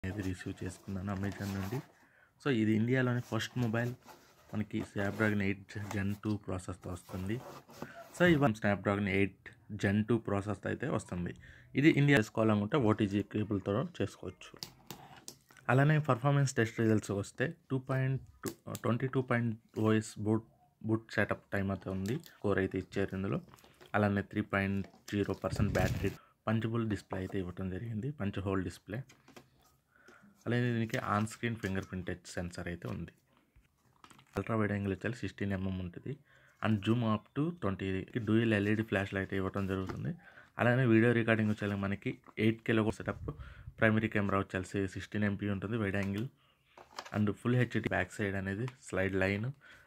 అనేది రిసీవ్ చేసుకున్నాను అమెజాన్ నుండి సో ఇది ఇండియాలోని ఫస్ట్ మొబైల్ మనకి స్నాప్డ్రాగన్ ఎయిట్ జెన్ టూ ప్రాసెస్తో వస్తుంది సో ఇవన్నీ స్నాప్డ్రాగన్ ఎయిట్ జెన్ టూ ప్రాసెస్తో అయితే వస్తుంది ఇది ఇండియా చేసుకోవాలనుకుంటే ఓటీజీ కేబుల్తో చేసుకోవచ్చు అలానే పర్ఫార్మెన్స్ టెస్ట్ రిజల్ట్స్ వస్తే two point twenty two point OS boot boot setup time అయితే ఉంది స్కోర్ అయితే ఇచ్చారు ఇందులో అలానే three point zero percent battery punchable display అయితే ఇవ్వడం జరిగింది పంచ్ హోల్ డిస్ప్లే అలాగే దీనికి on screen fingerprint touch sensor అయితే ఉంది అల్ట్రా వైడ్ యాంగిల్ వచ్చేసి సిక్స్టీన్ ఎంఎం ఉంటుంది and zoom up to twenty dual LED flash light ఇవ్వడం జరుగుతుంది అలానే వీడియో రికార్డింగ్ వచ్చేసి మనకి eight kilo setup primary camera వచ్చేసి సిక్స్టీన్ ఎంపీ ఉంటుంది wide angle and full HD back side అనేది స్లైడ్ లైన్